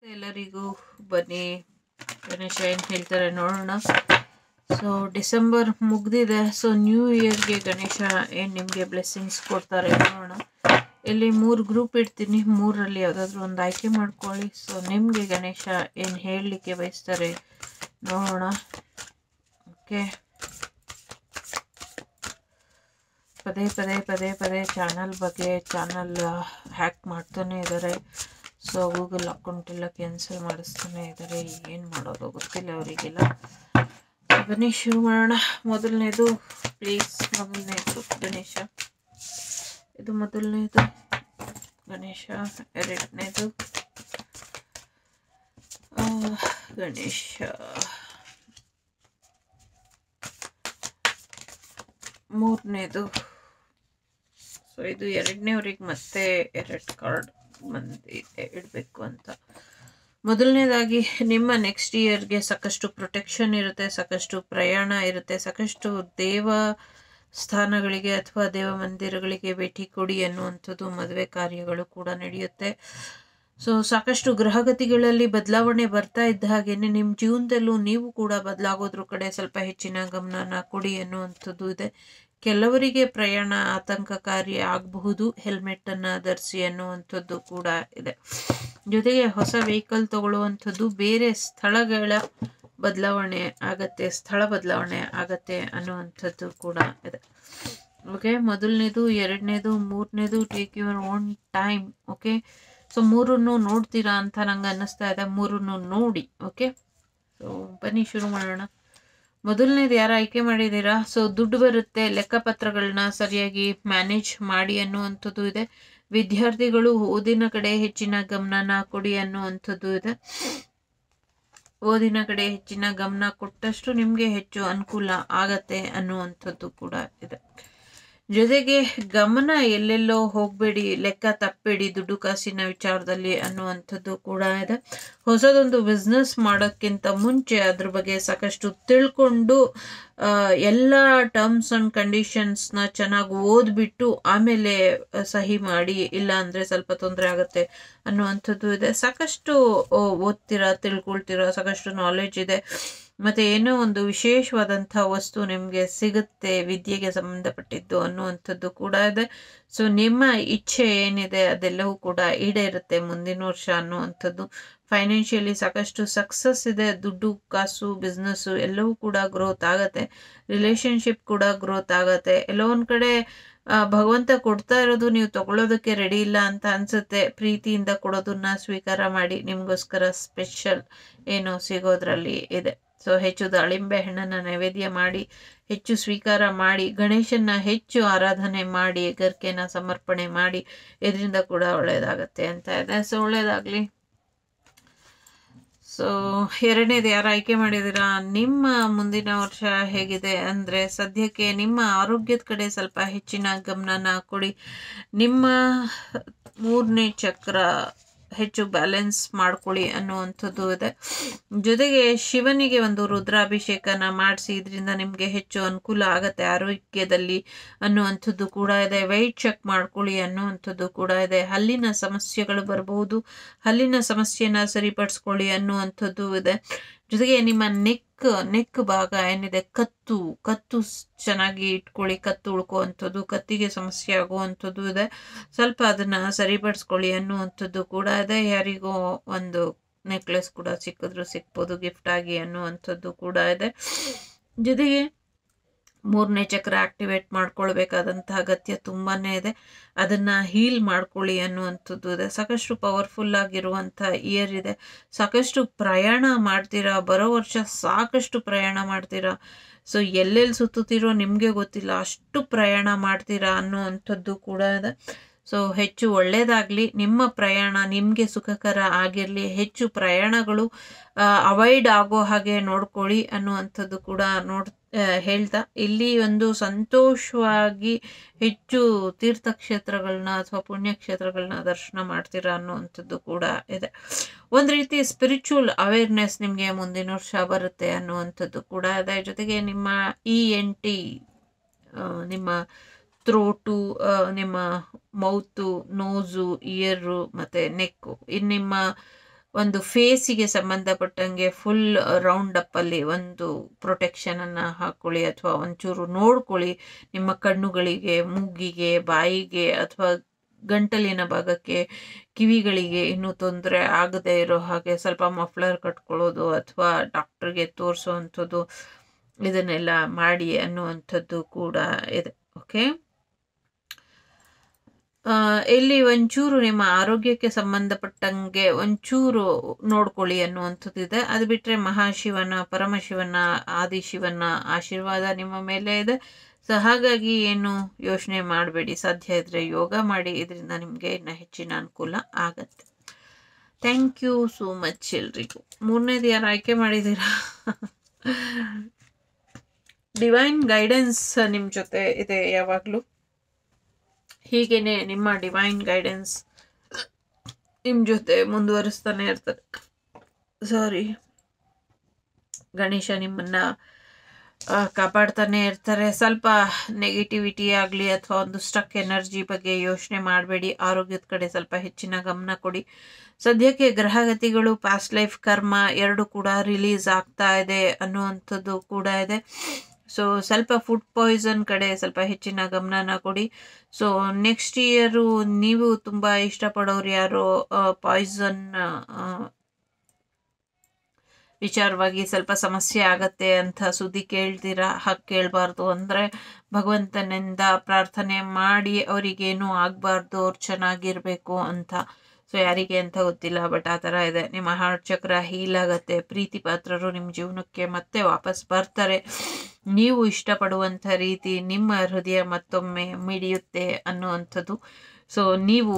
ಎಲ್ಲರಿಗೂ ಬನ್ನಿ ಗಣೇಶ ಏನು ಹೇಳ್ತಾರೆ ನೋಡೋಣ ಸೊ ಡಿಸೆಂಬರ್ ಮುಗ್ದಿದೆ ಸೊ ನ್ಯೂ ಇಯರ್ಗೆ ಗಣೇಶ ಏನು ನಿಮಗೆ ಬ್ಲೆಸ್ಸಿಂಗ್ಸ್ ಕೊಡ್ತಾರೆ ನೋಡೋಣ ಇಲ್ಲಿ ಮೂರು ಗ್ರೂಪ್ ಇಡ್ತೀನಿ ಮೂರಲ್ಲಿ ಯಾವುದಾದ್ರೂ ಒಂದು ಆಯ್ಕೆ ಮಾಡ್ಕೊಳ್ಳಿ ಸೊ ನಿಮಗೆ ಗಣೇಶ ಏನು ಹೇಳಲಿಕ್ಕೆ ಬಯಸ್ತಾರೆ ನೋಡೋಣ ಓಕೆ ಪದೇ ಪದೇ ಪದೇ ಪದೇ ಚಾನಲ್ ಬಗ್ಗೆ ಚಾನಲ್ ಹ್ಯಾಕ್ ಮಾಡ್ತಾನೆ ಇದ್ದಾರೆ ಸೊ ಗೂಗಲ್ ಅಕೌಂಟ್ ಎಲ್ಲ ಕ್ಯಾನ್ಸಲ್ ಮಾಡಿಸ್ತಾನೆ ಇದ್ದಾರೆ ಏನು ಮಾಡೋದು ಗೊತ್ತಿಲ್ಲ ಅವರಿಗೆಲ್ಲ ಬನ್ನಿ ಶುರು ಮಾಡೋಣ ಮೊದಲನೇದು ಪ್ಲೀಸ್ ಮೊದಲನೇದು ಗಣೇಶ ಇದು ಮೊದಲನೇದು ಗಣೇಶ ಎರಡನೇದು ಆ, ಗಣೇಶ ಮೂರನೇದು ಸೊ ಇದು ಎರಡನೇವ್ರಿಗೆ ಮತ್ತೆ ಎರಡು ಕಾರ್ಡ್ ಬಂದಿದೆ ಇಡಬೇಕು ಅಂತ ಮೊದಲನೇದಾಗಿ ನಿಮ್ಮ ನೆಕ್ಸ್ಟ್ ಇಯರ್ಗೆ ಸಾಕಷ್ಟು ಪ್ರೊಟೆಕ್ಷನ್ ಇರುತ್ತೆ ಸಾಕಷ್ಟು ಪ್ರಯಾಣ ಇರುತ್ತೆ ಸಾಕಷ್ಟು ದೇವ ಸ್ಥಾನಗಳಿಗೆ ಅಥವಾ ದೇವ ಮಂದಿರಗಳಿಗೆ ಭೇಟಿ ಕೊಡಿ ಅನ್ನುವಂಥದ್ದು ಮದುವೆ ಕಾರ್ಯಗಳು ಕೂಡ ನಡೆಯುತ್ತೆ ಸೊ ಸಾಕಷ್ಟು ಗ್ರಹಗತಿಗಳಲ್ಲಿ ಬದಲಾವಣೆ ಬರ್ತಾ ಇದ್ದ ಹಾಗೇನೆ ನಿಮ್ಮ ಜೀವನದಲ್ಲೂ ನೀವು ಕೂಡ ಬದಲಾಗೋದ್ರ ಕಡೆ ಸ್ವಲ್ಪ ಹೆಚ್ಚಿನ ಗಮನನ ಕೊಡಿ ಅನ್ನುವಂಥದ್ದು ಇದೆ ಕೆಲವರಿಗೆ ಪ್ರಯಾಣ ಆತಂಕಕಾರಿ ಆಗಬಹುದು ಹೆಲ್ಮೆಟ್ ಅನ್ನ ಧರಿಸಿ ಅನ್ನುವಂಥದ್ದು ಕೂಡ ಇದೆ ಜೊತೆಗೆ ಹೊಸ ವೆಹಿಕಲ್ ತಗೊಳ್ಳುವಂಥದ್ದು ಬೇರೆ ಸ್ಥಳಗಳ ಬದಲಾವಣೆ ಆಗತ್ತೆ ಸ್ಥಳ ಬದಲಾವಣೆ ಆಗತ್ತೆ ಅನ್ನುವಂಥದ್ದು ಕೂಡ ಇದೆ ಓಕೆ ಮೊದಲನೇದು ಎರಡನೇದು ಮೂರನೇದು take your own time okay so ಮೂರನ್ನು ನೋಡ್ತೀರಾ ಅಂತ ನಂಗೆ ಅನ್ನಿಸ್ತಾ ಇದೆ ಮೂರನ್ನು ನೋಡಿ ಓಕೆ ಸೊ ಬನ್ನಿ ಶುರು ಮಾಡೋಣ ಮೊದಲನೇದು ಯಾರು ಆಯ್ಕೆ ಮಾಡಿದ್ದೀರಾ ಸೊ ದುಡ್ಡು ಬರುತ್ತೆ ಲೆಕ್ಕಪತ್ರಗಳನ್ನ ಸರಿಯಾಗಿ ಮ್ಯಾನೇಜ್ ಮಾಡಿ ಅನ್ನುವಂಥದ್ದು ಇದೆ ವಿದ್ಯಾರ್ಥಿಗಳು ಓದಿನ ಕಡೆ ಹೆಚ್ಚಿನ ಗಮನನ ಕೊಡಿ ಅನ್ನುವಂಥದ್ದು ಇದೆ ಓದಿನ ಕಡೆ ಹೆಚ್ಚಿನ ಗಮನ ಕೊಟ್ಟಷ್ಟು ನಿಮಗೆ ಹೆಚ್ಚು ಅನುಕೂಲ ಆಗತ್ತೆ ಅನ್ನುವಂಥದ್ದು ಕೂಡ ಇದೆ ಜೊತೆಗೆ ಗಮನ ಎಲ್ಲೆಲ್ಲೋ ಹೋಗಬೇಡಿ ಲೆಕ್ಕ ತಪ್ಪಬೇಡಿ ದುಡ್ಡು ಕಾಸಿನ ವಿಚಾರದಲ್ಲಿ ಅನ್ನುವಂಥದ್ದು ಕೂಡ ಇದೆ ಹೊಸದೊಂದು ಬಿಸ್ನೆಸ್ ಮಾಡೋಕ್ಕಿಂತ ಮುಂಚೆ ಅದ್ರ ಬಗ್ಗೆ ಸಾಕಷ್ಟು ತಿಳ್ಕೊಂಡು ಆ, ಎಲ್ಲ ಟರ್ಮ್ಸ್ ಆ್ಯಂಡ್ ಕಂಡೀಷನ್ಸ್ನ ಚೆನ್ನಾಗಿ ಓದ್ಬಿಟ್ಟು ಆಮೇಲೆ ಆ, ಸಹಿ ಮಾಡಿ ಇಲ್ಲ ಅಂದರೆ ಸ್ವಲ್ಪ ತೊಂದರೆ ಆಗುತ್ತೆ ಅನ್ನುವಂಥದ್ದು ಇದೆ ಸಾಕಷ್ಟು ಓ, ಓದ್ತೀರಾ ತಿಳ್ಕೊಳ್ತೀರಾ ಸಾಕಷ್ಟು ನಾಲೆಜ್ ಇದೆ ಮತ್ತು ಏನೋ ಒಂದು ವಿಶೇಷವಾದಂಥ ವಸ್ತು ನಿಮಗೆ ಸಿಗುತ್ತೆ ವಿದ್ಯೆಗೆ ಸಂಬಂಧಪಟ್ಟಿದ್ದು ಅನ್ನುವಂಥದ್ದು ಕೂಡ ಇದೆ ಸೊ ನಿಮ್ಮ ಇಚ್ಛೆ ಏನಿದೆ ಅದೆಲ್ಲವೂ ಕೂಡ ಈಡೇರುತ್ತೆ ಮುಂದಿನ ವರ್ಷ ಅನ್ನುವಂಥದ್ದು ಫೈನಾನ್ಷಿಯಲಿ ಸಾಕಷ್ಟು ಸಕ್ಸಸ್ ಇದೆ ದುಡ್ಡು ಕಾಸು ಬಿಸ್ನೆಸ್ಸು ಎಲ್ಲವೂ ಕೂಡ ಗ್ರೋತ್ ಆಗತ್ತೆ ರಿಲೇಶನ್ಶಿಪ್ ಕೂಡ ಗ್ರೋತ್ ಆಗತ್ತೆ ಎಲ್ಲೋ ಒಂದು ಕಡೆ ಆ, ಭಗವಂತ ಕೊಡ್ತಾ ಇರೋದು ನೀವು ತಗೊಳ್ಳೋದಕ್ಕೆ ರೆಡಿ ಇಲ್ಲ ಅಂತ ಅನ್ಸುತ್ತೆ ಪ್ರೀತಿಯಿಂದ ಕೊಡೋದನ್ನ ಸ್ವೀಕಾರ ಮಾಡಿ ನಿಮಗೋಸ್ಕರ ಸ್ಪೆಷಲ್ ಏನು ಸಿಗೋದ್ರಲ್ಲಿ ಇದೆ ಸೊ ಹೆಚ್ಚು ದಾಳಿಂಬೆ ಹಣ್ಣನ್ನು ನೈವೇದ್ಯ ಮಾಡಿ ಹೆಚ್ಚು ಸ್ವೀಕಾರ ಮಾಡಿ ಗಣೇಶನ ಹೆಚ್ಚು ಆರಾಧನೆ ಮಾಡಿ ಗರ್ಕೆನ ಸಮರ್ಪಣೆ ಮಾಡಿ ಇದರಿಂದ ಕೂಡ ಒಳ್ಳೆಯದಾಗತ್ತೆ ಅಂತ ಇದೆ ಸೊ ಒಳ್ಳೆಯದಾಗಲಿ ಸೊ ಎರಡನೇದು ಯಾರು ಆಯ್ಕೆ ಮಾಡಿದ್ದೀರಾ ನಿಮ್ಮ ಮುಂದಿನ ವರ್ಷ ಹೇಗಿದೆ ಅಂದರೆ ಸದ್ಯಕ್ಕೆ ನಿಮ್ಮ ಆರೋಗ್ಯದ ಕಡೆ ಸ್ವಲ್ಪ ಹೆಚ್ಚಿನ ಗಮನನ ಕೊಡಿ ನಿಮ್ಮ ಮೂರನೇ ಚಕ್ರ ಹೆಚ್ಚು ಬ್ಯಾಲೆನ್ಸ್ ಮಾಡ್ಕೊಳ್ಳಿ ಅನ್ನುವಂಥದ್ದು ಇದೆ ಜೊತೆಗೆ ಶಿವನಿಗೆ ಒಂದು ರುದ್ರಾಭಿಷೇಕನ ಮಾಡಿಸಿ ಇದರಿಂದ ನಿಮಗೆ ಹೆಚ್ಚು ಅನುಕೂಲ ಆಗತ್ತೆ ಆರೋಗ್ಯದಲ್ಲಿ ಅನ್ನುವಂಥದ್ದು ಕೂಡ ಇದೆ ವೆಯ್ಟ್ ಚೆಕ್ ಮಾಡ್ಕೊಳ್ಳಿ ಅನ್ನುವಂಥದ್ದು ಕೂಡ ಇದೆ ಹಲ್ಲಿನ ಸಮಸ್ಯೆಗಳು ಬರಬಹುದು ಹಲ್ಲಿನ ಸಮಸ್ಯೆನ ಸರಿಪಡಿಸ್ಕೊಳ್ಳಿ ಅನ್ನುವಂಥದ್ದು ಇದೆ ಜೊತೆಗೆ ನಿಮ್ಮ ನೆಕ್ ನೆಕ್ ಭಾಗ ಏನಿದೆ ಕತ್ತು ಕತ್ತು ಸ್- ಚೆನ್ನಾಗಿ ಇಟ್ಕೊಳ್ಳಿ ಕತ್ತು ಉಳ್ಕುವಂಥದ್ದು ಕತ್ತಿಗೆ ಸಮಸ್ಯೆ ಆಗುವಂಥದ್ದು ಇದೆ ಸ್ವಲ್ಪ ಅದನ್ನ ಸರಿಪಡಿಸ್ಕೊಳ್ಳಿ ಅನ್ನುವಂಥದ್ದು ಕೂಡ ಇದೆ ಯಾರಿಗೋ ಒಂದು ನೆಕ್ಲೆಸ್ ಕೂಡ ಸಿಕ್ಕಿದ್ರು ಸಿಕ್ಬೋದು ಗಿಫ್ಟ್ ಆಗಿ ಅನ್ನುವಂಥದ್ದು ಕೂಡ ಇದೆ ಜೊತೆಗೆ ಮೂರನೇ ಚಕ್ರ ಆಕ್ಟಿವೇಟ್ ಮಾಡ್ಕೊಳ್ಬೇಕಾದಂತಹ ಅಗತ್ಯ ತುಂಬಾನೇ ಇದೆ ಅದನ್ನ ಹೀಲ್ ಮಾಡ್ಕೊಳ್ಳಿ ಅನ್ನುವಂಥದ್ದು ಇದೆ ಸಾಕಷ್ಟು ಪವರ್ಫುಲ್ ಆಗಿರುವಂಥ ಇಯರ್ ಇದೆ ಸಾಕಷ್ಟು ಪ್ರಯಾಣ ಮಾಡ್ತೀರಾ ಬರೋ ವರ್ಷ ಸಾಕಷ್ಟು ಪ್ರಯಾಣ ಮಾಡ್ತೀರಾ ಸೊ ಎಲ್ಲೆಲ್ಲಿ ಸುತ್ತುತ್ತೀರೋ ನಿಮಗೆ ಗೊತ್ತಿಲ್ಲ ಅಷ್ಟು ಪ್ರಯಾಣ ಮಾಡ್ತೀರಾ ಅನ್ನುವಂಥದ್ದು ಕೂಡ ಇದೆ ಸೊ ಹೆಚ್ಚು ಒಳ್ಳೆಯದಾಗಲಿ ನಿಮ್ಮ ಪ್ರಯಾಣ ನಿಮಗೆ ಸುಖಕರ ಆಗಿರಲಿ ಹೆಚ್ಚು ಪ್ರಯಾಣಗಳು ಅವಾಯ್ಡ್ ಆಗೋ ಹಾಗೆ ನೋಡ್ಕೊಳ್ಳಿ ಅನ್ನುವಂಥದ್ದು ಕೂಡ ನೋಡ್ ಆ, ಹೇಳ್ತಾ ಇಲ್ಲಿ ಒಂದು ಸಂತೋಷವಾಗಿ ಹೆಚ್ಚು ತೀರ್ಥಕ್ಷೇತ್ರಗಳನ್ನ ಅಥವಾ ಪುಣ್ಯಕ್ಷೇತ್ರಗಳನ್ನ ದರ್ಶನ ಮಾಡ್ತೀರಾ ಅನ್ನುವಂಥದ್ದು ಕೂಡ ಇದೆ ಒಂದು ರೀತಿ ಸ್ಪಿರಿಚುವಲ್ ಅವೇರ್ನೆಸ್ ನಿಮಗೆ ಮುಂದಿನ ವರ್ಷ ಬರುತ್ತೆ ಅನ್ನುವಂಥದ್ದು ಕೂಡ ಇದೆ ಜೊತೆಗೆ ನಿಮ್ಮ ಇ ಎನ್ ಟಿ ನಿಮ್ಮ ಥ್ರೋಟು ನಿಮ್ಮ ಮೌತು ನೋಸು ಇಯರು ಮತ್ತು ನೆಕ್ಕು ಇನ್ನು ನಿಮ್ಮ ಒಂದು ಫೇಸಿಗೆ ಸಂಬಂಧಪಟ್ಟಂಗೆ ಫುಲ್ ರೌಂಡ್ ಅಪ್ಪಲ್ಲಿ ಒಂದು ಪ್ರೊಟೆಕ್ಷನನ್ನು ಹಾಕ್ಕೊಳ್ಳಿ ಅಥವಾ ಒಂಚೂರು ನೋಡ್ಕೊಳ್ಳಿ ನಿಮ್ಮ ಕಣ್ಣುಗಳಿಗೆ ಮೂಗಿಗೆ ಬಾಯಿಗೆ ಅಥವಾ ಗಂಟಲಿನ ಭಾಗಕ್ಕೆ ಕಿವಿಗಳಿಗೆ ಇನ್ನೂ ತೊಂದರೆ ಆಗದೇ ಇರೋ ಹಾಗೆ ಸ್ವಲ್ಪ ಮಫ್ಲರ್ ಕಟ್ಕೊಳ್ಳೋದು ಅಥವಾ ಡಾಕ್ಟ್ರಿಗೆ ತೋರಿಸೋವಂಥದ್ದು ಇದನ್ನೆಲ್ಲ ಮಾಡಿ ಅನ್ನುವಂಥದ್ದು ಕೂಡ ಇದೆ ಓಕೆ ಆ, ಇಲ್ಲಿ ಒಂಚೂರು ನಿಮ್ಮ ಆರೋಗ್ಯಕ್ಕೆ ಸಂಬಂಧಪಟ್ಟಂಗೆ ಒಂಚೂರು ನೋಡ್ಕೊಳ್ಳಿ ಅನ್ನುವಂಥದ್ದು ಇದೆ ಅದು ಬಿಟ್ಟರೆ ಮಹಾಶಿವನ ಪರಮಶಿವನ ಆದಿಶಿವನ ಆಶೀರ್ವಾದ ನಿಮ್ಮ ಮೇಲೆ ಇದೆ ಸೊ ಹಾಗಾಗಿ ಏನು ಯೋಚನೆ ಮಾಡಬೇಡಿ ಸಾಧ್ಯ ಇದ್ರೆ ಯೋಗ ಮಾಡಿ ಇದರಿಂದ ನಿಮಗೆ ಇನ್ನು ಹೆಚ್ಚಿನ ಅನುಕೂಲ ಆಗತ್ತೆ ಥ್ಯಾಂಕ್ ಯು ಸೋ ಮಚ್ ಎಲ್ರಿಗೂ ಮೂರನೇದು ಯಾರು ಆಯ್ಕೆ ಮಾಡಿದ್ದೀರಾ ಡಿವೈನ್ ಗೈಡೆನ್ಸ್ ನಿಮ್ಮ ಜೊತೆ ಇದೆ ಯಾವಾಗಲೂ ಹೀಗೇನೆ ನಿಮ್ಮ ಡಿವೈನ್ ಗೈಡೆನ್ಸ್ ನಿಮ್ಮ ಜೊತೆ ಮುಂದುವರಿಸ್ತಾನೆ ಇರ್ತಾರೆ ಸಾರಿ ಗಣೇಶ ನಿಮ್ಮನ್ನ ಆ, ಕಾಪಾಡ್ತಾನೆ ಇರ್ತಾರೆ ಸ್ವಲ್ಪ ನೆಗೆಟಿವಿಟಿ ಆಗಲಿ ಅಥವಾ ಒಂದು ಸ್ಟಕ್ ಎನರ್ಜಿ ಬಗ್ಗೆ ಯೋಚನೆ ಮಾಡಬೇಡಿ ಆರೋಗ್ಯದ ಕಡೆ ಸ್ವಲ್ಪ ಹೆಚ್ಚಿನ ಗಮನ ಕೊಡಿ ಸದ್ಯಕ್ಕೆ ಗ್ರಹಗತಿಗಳು ಪಾಸ್ಟ್ ಲೈಫ್ ಕರ್ಮ ಎರಡು ಕೂಡ ರಿಲೀಸ್ ಆಗ್ತಾ ಇದೆ ಅನ್ನುವಂಥದ್ದು ಕೂಡ ಇದೆ ಸೊ ಸ್ವಲ್ಪ ಫುಡ್ ಪಾಯ್ಸನ್ ಕಡೆ ಸ್ವಲ್ಪ ಹೆಚ್ಚಿನ ಗಮನನ ಕೊಡಿ ಸೊ ನೆಕ್ಸ್ಟ್ ಇಯರು ನೀವು ತುಂಬ ಇಷ್ಟಪಡೋರು ಯಾರೋ ಪಾಯ್ಸನ್ ವಿಚಾರವಾಗಿ ಸ್ವಲ್ಪ ಸಮಸ್ಯೆ ಆಗತ್ತೆ ಅಂತ ಸುದ್ದಿ ಕೇಳ್ತೀರಾ ಹಾಗೆ ಕೇಳಬಾರ್ದು ಅಂದರೆ ಭಗವಂತನಿಂದ ಪ್ರಾರ್ಥನೆ ಮಾಡಿ ಅವರಿಗೇನು ಆಗಬಾರ್ದು ಅವ್ರು ಚೆನ್ನಾಗಿರಬೇಕು ಅಂತ ಸೊ ಯಾರಿಗೆ ಅಂತ ಗೊತ್ತಿಲ್ಲ ಬಟ್ ಆ ಥರ ಇದೆ ನಿಮ್ಮ ಹಾರ್ಟ್ ಚಕ್ರ ಹೀಲ್ ಆಗತ್ತೆ ಪ್ರೀತಿ ಪಾತ್ರರು ನಿಮ್ಮ ಜೀವನಕ್ಕೆ ಮತ್ತೆ ವಾಪಸ್ ಬರ್ತಾರೆ ನೀವು ಇಷ್ಟಪಡುವಂಥ ರೀತಿ ನಿಮ್ಮ ಹೃದಯ ಮತ್ತೊಮ್ಮೆ ಮಿಡಿಯುತ್ತೆ ಅನ್ನುವಂಥದ್ದು ಸೊ ನೀವು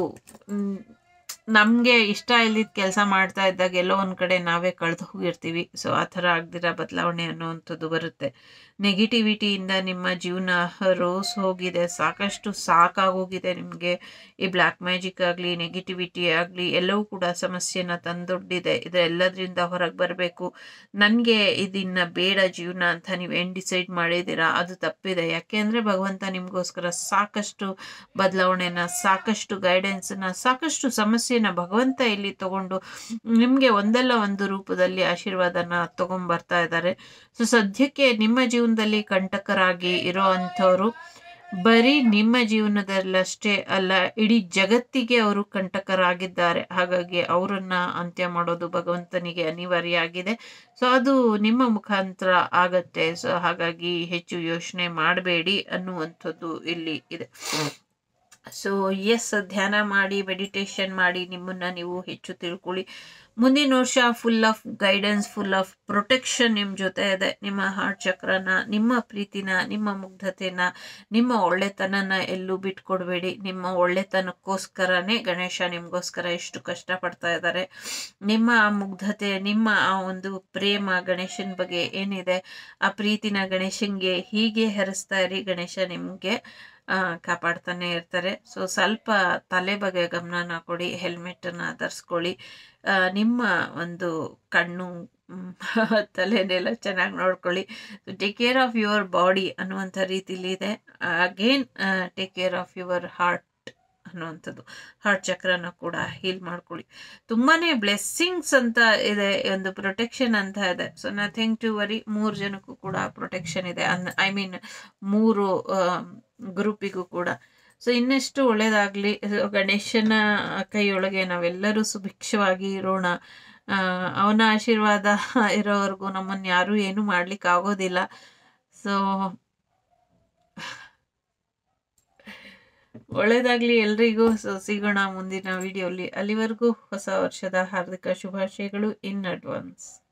ನಮಗೆ ಇಷ್ಟ ಇಲ್ಲದ ಕೆಲಸ ಮಾಡ್ತಾ ಇದ್ದಾಗ ಎಲ್ಲೋ ಒಂದು ಕಡೆ ನಾವೇ ಕಳೆದು ಹೋಗಿರ್ತೀವಿ ಸೊ ಆ ಥರ ಆಗ್ದಿರ ಬದಲಾವಣೆ ಅನ್ನುವಂಥದ್ದು ಬರುತ್ತೆ ನೆಗೆಟಿವಿಟಿಯಿಂದ ನಿಮ್ಮ ಜೀವನ ರೋಸ್ ಹೋಗಿದೆ ಸಾಕಷ್ಟು ಸಾಕಾಗೋಗಿದೆ ನಿಮಗೆ ಈ ಬ್ಲ್ಯಾಕ್ ಮ್ಯಾಜಿಕ್ ಆಗಲಿ ನೆಗೆಟಿವಿಟಿ ಆಗಲಿ ಎಲ್ಲವೂ ಕೂಡ ಸಮಸ್ಯೆನ ತಂದೊಡ್ಡಿದೆ ಇದೆಲ್ಲದರಿಂದ ಹೊರಗೆ ಬರಬೇಕು ನನಗೆ ಇದನ್ನ ಬೇಡ ಜೀವನ ಅಂತ ನೀವು ಏನು ಡಿಸೈಡ್ ಮಾಡಿದ್ದೀರಾ ಅದು ತಪ್ಪಿದೆ ಯಾಕೆಂದರೆ ಭಗವಂತ ನಿಮಗೋಸ್ಕರ ಸಾಕಷ್ಟು ಬದಲಾವಣೆನ ಸಾಕಷ್ಟು ಗೈಡೆನ್ಸನ್ನ ಸಾಕಷ್ಟು ಸಮಸ್ಯೆನ ಭಗವಂತ ಇಲ್ಲಿ ತಗೊಂಡು ನಿಮಗೆ ಒಂದಲ್ಲ ಒಂದು ರೂಪದಲ್ಲಿ ಆಶೀರ್ವಾದನ ತಗೊಂಬರ್ತಾ ಇದ್ದಾರೆ ಸೊ ಸದ್ಯಕ್ಕೆ ನಿಮ್ಮ ಜೀವನದಲ್ಲಿ ಕಂಟಕರಾಗಿ ಇರೋ ಅಂಥವ್ರು ಬರೀ ನಿಮ್ಮ ಜೀವನದಲ್ಲಷ್ಟೇ ಅಲ್ಲ ಇಡೀ ಜಗತ್ತಿಗೆ ಅವರು ಕಂಟಕರಾಗಿದ್ದಾರೆ ಹಾಗಾಗಿ ಅವರನ್ನ ಅಂತ್ಯ ಮಾಡೋದು ಭಗವಂತನಿಗೆ ಅನಿವಾರ್ಯ ಆಗಿದೆ ಸೊ ಅದು ನಿಮ್ಮ ಮುಖಾಂತರ ಆಗತ್ತೆ ಸೊ ಹಾಗಾಗಿ ಹೆಚ್ಚು ಯೋಚನೆ ಮಾಡಬೇಡಿ ಅನ್ನುವಂಥದ್ದು ಇಲ್ಲಿ ಇದೆ ಸೊ ಎಸ್ ಧ್ಯಾನ ಮಾಡಿ ಮೆಡಿಟೇಷನ್ ಮಾಡಿ ನಿಮ್ಮನ್ನ ನೀವು ಹೆಚ್ಚು ತಿಳ್ಕೊಳ್ಳಿ ಮುಂದಿನ ವರ್ಷ full of guidance full of protection ನಿಮ್ಮ ಜೊತೆ ಇದೆ ನಿಮ್ಮ ಹಾರ್ಟ್ ಚಕ್ರನ ನಿಮ್ಮ ಪ್ರೀತಿನ ನಿಮ್ಮ ಮುಗ್ಧತೆನ ನಿಮ್ಮ ಒಳ್ಳೆತನನ ಎಲ್ಲೂ ಬಿಟ್ಕೊಡ್ಬೇಡಿ ನಿಮ್ಮ ಒಳ್ಳೆತನಕ್ಕೋಸ್ಕರನೇ ಗಣೇಶ ನಿಮಗೋಸ್ಕರ ಎಷ್ಟು ಕಷ್ಟಪಡ್ತಾ ಇದ್ದಾರೆ ನಿಮ್ಮ ಆ ಮುಗ್ಧತೆ ನಿಮ್ಮ ಆ ಒಂದು ಪ್ರೇಮ ಗಣೇಶನ ಬಗ್ಗೆ ಏನಿದೆ ಆ ಪ್ರೀತಿನ ಗಣೇಶನ್ಗೆ ಹೀಗೆ ಹರಿಸ್ತಾ ಇರಿ ಗಣೇಶ ನಿಮಗೆ ಆ, ಕಾಪಾಡ್ತಾನೆ ಇರ್ತಾರೆ ಸೊ ಸ್ವಲ್ಪ ತಲೆ ಬಗ್ಗೆ ಗಮನನ ಕೊಡಿ ಹೆಲ್ಮೆಟನ್ನು ಧರಿಸ್ಕೊಳ್ಳಿ ಆ, ನಿಮ್ಮ ಒಂದು ಕಣ್ಣು ಮ್, ತಲೆನೆಲ್ಲ ಚೆನ್ನಾಗಿ ನೋಡ್ಕೊಳ್ಳಿ take care of your body ಅನ್ನುವಂಥ ರೀತಿಲಿ ಇದೆ again take care of your heart ಅನ್ನುವಂಥದ್ದು ಹಾರ್ಟ್ ಚಕ್ರನ ಕೂಡ ಹೀಲ್ ಮಾಡ್ಕೊಳ್ಳಿ ತುಂಬಾನೇ ಬ್ಲೆಸ್ಸಿಂಗ್ಸ್ ಅಂತ ಇದೆ ಒಂದು ಪ್ರೊಟೆಕ್ಷನ್ ಅಂತ ಇದೆ ಸೊ ನಥಿಂಗ್ ಟು ವರಿ ಮೂರು ಜನಕ್ಕೂ ಕೂಡ ಪ್ರೊಟೆಕ್ಷನ್ ಇದೆ ಅನ್ ಐ ಮೀನ್ ಮೂರು ಗ್ರೂಪಿಗೂ ಕೂಡ ಸೊ ಇನ್ನೆಷ್ಟು ಒಳ್ಳೇದಾಗ್ಲಿ ಗಣೇಶನ ಕೈಯೊಳಗೆ ನಾವೆಲ್ಲರೂ ಸುಭಿಕ್ಷವಾಗಿ ಇರೋಣ ಆ, ಅವನ ಆಶೀರ್ವಾದ ಇರೋವರೆಗೂ ನಮ್ಮನ್ನು ಯಾರೂ ಏನು ಮಾಡ್ಲಿಕ್ಕೆ ಆಗೋದಿಲ್ಲ ಸೊ ಒಳ್ಳೇದಾಗ್ಲಿ ಎಲ್ರಿಗೂ ಸೊ ಸಿಗೋಣ ಮುಂದಿನ ವಿಡಿಯೋಲಿ ಅಲ್ಲಿವರೆಗೂ ಹೊಸ ವರ್ಷದ ಹಾರ್ದಿಕ ಶುಭಾಶಯಗಳು ಇನ್ ಅಡ್ವಾನ್ಸ್